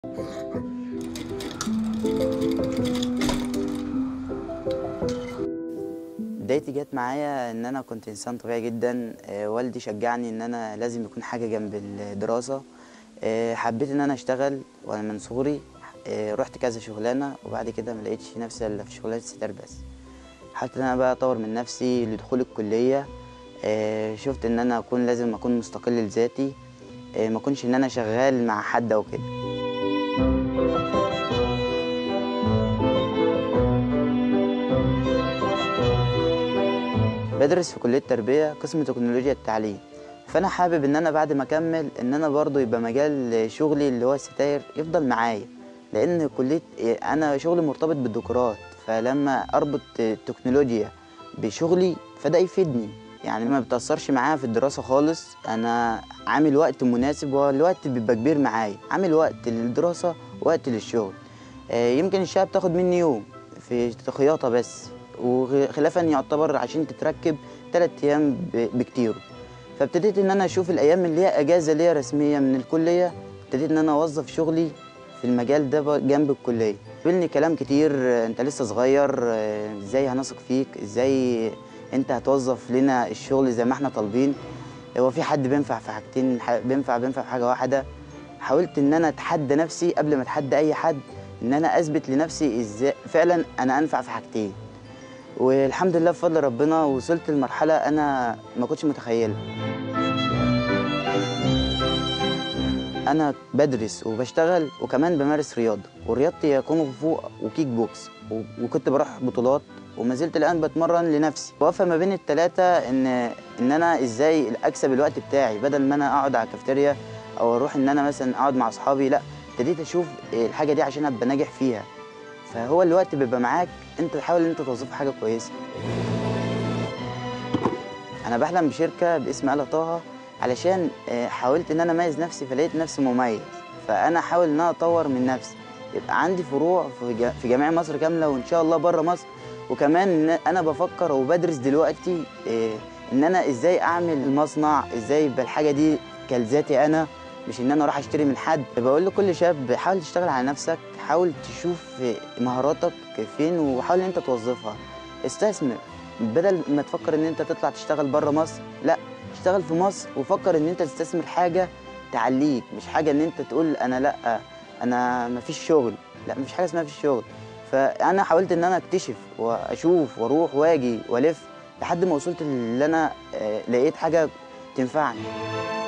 بدايتي جت معايا ان انا كنت انسان طبيعي جدا آه، والدي شجعني ان انا لازم يكون حاجه جنب الدراسه آه، حبيت ان انا اشتغل وانا من صغري آه، رحت كذا شغلانه وبعد كده ما لقيتش نفسي الا في شغلانه ستار بس حاولت ان انا بقى اطور من نفسي لدخول الكليه آه، شفت ان انا اكون لازم اكون مستقل لذاتي آه، ما اكونش ان انا شغال مع حد او كده بدرس في كلية تربية قسم تكنولوجيا التعليم فأنا حابب إن أنا بعد ما أكمل إن أنا برضو يبقى مجال شغلي اللي هو الستاير يفضل معايا لأن كلية أنا شغلي مرتبط بالديكورات فلما أربط التكنولوجيا بشغلي فده يفيدني يعني ما بتأثرش معايا في الدراسة خالص أنا عامل وقت مناسب والوقت بيبقى كبير معايا عامل وقت للدراسة ووقت للشغل آه، يمكن الشقة بتاخد مني يوم في خياطة بس وخلافا يعتبر عشان تتركب تلات ايام ب- بكتير فابتديت ان انا اشوف الايام اللي هي اجازه ليا رسميه من الكليه ابتديت ان انا اوظف شغلي في المجال ده ب- جنب الكليه قابلني كلام كتير آه، انت لسه صغير آه، ازاي هنثق فيك ازاي انت هتوظف لنا الشغل زي ما احنا طالبين هو في حد بينفع في حاجتين ح- بينفع بينفع في حاجه واحده حاولت ان انا اتحدى نفسي قبل ما اتحدى اي حد ان انا اثبت لنفسي ازاي فعلا انا انفع في حاجتين والحمد لله بفضل ربنا وصلت لمرحلة أنا ما كنتش متخيلها أنا بدرس وبشتغل وكمان بمارس رياضة ورياضتي هي كونغ فو وكيك بوكس و- وكنت بروح بطولات وما زلت الآن بتمرن لنفسي واقفة ما بين التلاتة إن إن أنا إزاي أكسب الوقت بتاعي بدل ما أنا أقعد على الكافتيريا أو أروح إن أنا مثلا أقعد مع أصحابي لا ابتديت أشوف الحاجة دي عشان أبقى ناجح فيها فهو الوقت بيبقى معاك انت تحاول ان انت توظفه حاجه كويسه انا بحلم بشركه باسم آلة طه علشان آه، حاولت ان انا اميز نفسي فلقيت نفسي مميز فانا احاول ان انا اطور من نفسي يبقى عندي فروع في جا- في جميع مصر كامله وان شاء الله بره مصر وكمان إن انا بفكر وبدرس دلوقتي آه، ان انا ازاي اعمل مصنع ازاي يبقى الحاجه دي كلذاتي انا مش ان انا اروح اشتري من حد بقول لكل شاب حاول تشتغل على نفسك حاول تشوف مهاراتك فين وحاول ان انت توظفها استثمر بدل ما تفكر ان انت تطلع تشتغل بره مصر لا اشتغل في مصر وفكر ان انت تستثمر حاجه تعليك مش حاجه ان انت تقول انا لا انا مفيش شغل لا مفيش حاجه اسمها مفيش شغل فانا حاولت ان انا اكتشف واشوف واروح واجي والف لحد ما وصلت اللي انا آه، لقيت حاجه تنفعني